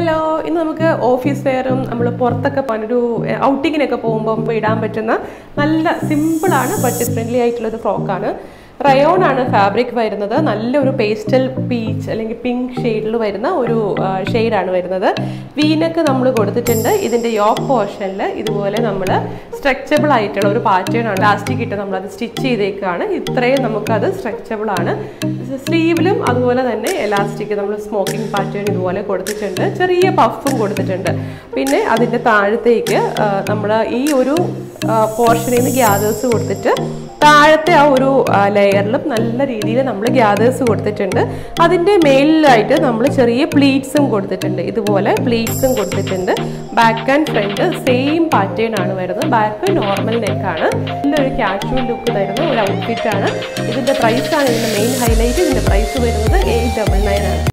hello ഇന്ന് നമുക്ക് office വെയറും നമ്മൾ പുറത്തൊക്കെ പോകാൻ ഒരു ഔട്ടിങ്ങിനൊക്കെ പോകുമ്പോൾ ഇപ്പോൾ ഇടാൻ പറ്റുന്ന നല്ല സിമ്പിളാണ് ബഡ്ജറ്റ് ഫ്രണ്ട്ലി ആയിട്ടുള്ള ഒരു ഫ്രോക്കാണ് റയോൺ ആണ് ഫാബ്രിക് വരുന്നത് നല്ലൊരു പേസ്റ്റൽ പീച്ച് അല്ലെങ്കിൽ പിങ്ക് ഷെയ്ഡിൽ വരുന്ന ഒരു ഷെയ്ഡാണ് വരുന്നത് വീനക്ക് നമ്മൾ കൊടുത്തിട്ടുണ്ട് ഇതിൻ്റെ യോക്ക് പോർഷനിൽ ഇതുപോലെ നമ്മൾ സ്ട്രെച്ചബിൾ ആയിട്ടുള്ള ഒരു പാറ്റേൺ ആണ് ലാസ്റ്റിക് ഇട്ട് നമ്മളത് സ്റ്റിച്ച് ചെയ്തേക്കാണ് ഇത്രയും നമുക്കത് സ്ട്രെച്ചബിൾ ആണ് സ്ലീവിലും അതുപോലെ തന്നെ എലാസ്റ്റിക് നമ്മൾ സ്മോക്കിംഗ് പാറ്റേൺ ഇതുപോലെ കൊടുത്തിട്ടുണ്ട് ചെറിയ പഫും കൊടുത്തിട്ടുണ്ട് പിന്നെ അതിൻ്റെ താഴത്തേക്ക് നമ്മൾ ഈ ഒരു പോർഷനിൽ നിന്ന് ഗ്യാദേഴ്സ് കൊടുത്തിട്ട് താഴത്തെ ആ ഒരു ലെയറിലും നല്ല രീതിയിൽ നമ്മൾ ഗ്യാദേഴ്സ് കൊടുത്തിട്ടുണ്ട് അതിൻ്റെ മേലിലായിട്ട് നമ്മൾ ചെറിയ പ്ലീറ്റ്സും കൊടുത്തിട്ടുണ്ട് ഇതുപോലെ പ്ലീറ്റ്സും കൊടുത്തിട്ടുണ്ട് back and front same pattern ആണ് വരുന്നത് ബാക്ക് നോർമൽ നെക്കാണ് നല്ലൊരു കാഷ്വൽ ലുക്ക് തരുന്ന ഒരു ഔട്ട്ഫിറ്റ് ആണ് ഇതിൻ്റെ പ്രൈസാണ് ഇതിൻ്റെ മെയിൻ ഹൈലൈറ്റ് ഇതിൻ്റെ പ്രൈസ് വരുന്നത് എയ്റ്റ് ഡബിൾ നയൻ ആണ്